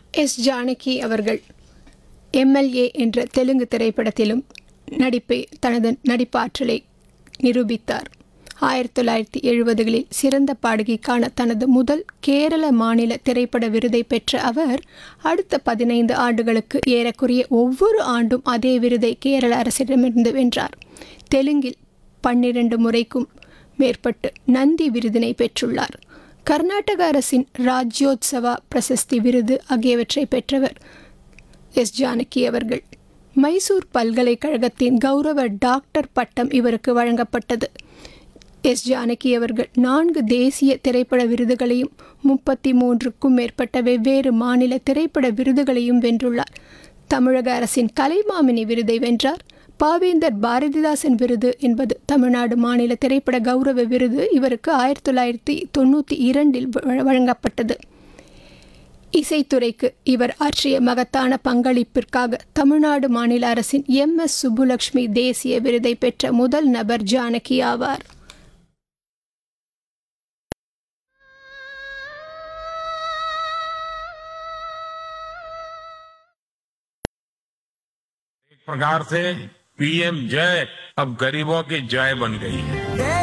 S Janaki அவர்கள் MLA என்ற தெலுங்கு திரைப்படத்திலும் நடிப்பை தனது நடிப்பாற்றலை நிரூபித்தார் ஆயிரத்தி தொள்ளாயிரத்தி எழுபதுகளில் சிறந்த பாடகிக்கான தனது முதல் கேரள மாநில திரைப்பட விருதை பெற்ற அவர் அடுத்த பதினைந்து ஆண்டுகளுக்கு ஏறக்குறைய ஒவ்வொரு ஆண்டும் அதே விருதை கேரள அரசிடமிருந்து வென்றார் தெலுங்கில் பன்னிரண்டு முறைக்கும் மேற்பட்டு நந்தி விருதினை பெற்றுள்ளார் கர்நாடக அரசின் ராஜ்யோத்சவா பிரசஸ்தி விருது ஆகியவற்றை பெற்றவர் எஸ் ஜானகி அவர்கள் மைசூர் பல்கலைக்கழகத்தின் கௌரவ டாக்டர் பட்டம் இவருக்கு வழங்கப்பட்டது எஸ் ஜானகி அவர்கள் நான்கு தேசிய திரைப்பட விருதுகளையும் முப்பத்தி மூன்றுக்கும் மேற்பட்ட வெவ்வேறு மாநில திரைப்பட விருதுகளையும் வென்றுள்ளார் தமிழக அரசின் கலைமாமினி விருதை வென்றார் பாவேந்தர் பாரதிதாசன் விருது என்பது தமிழ்நாடு மாநில திரைப்பட கௌரவ விருது இவருக்கு ஆயிரத்தி தொள்ளாயிரத்தி தொண்ணூற்றி இரண்டில் வ- வழங்கப்பட்டது இசைத்துறைக்கு இவர் ஆற்றிய மகத்தான பங்களிப்பிற்காக தமிழ்நாடு மாநில அரசின் எம் எஸ் சுப்புலட்சுமி தேசிய விருதை பெற்ற முதல் நபர் ஜானகி ஆவார் एक प्रकार से पीएम जय अब गरीबों की जय बन गई है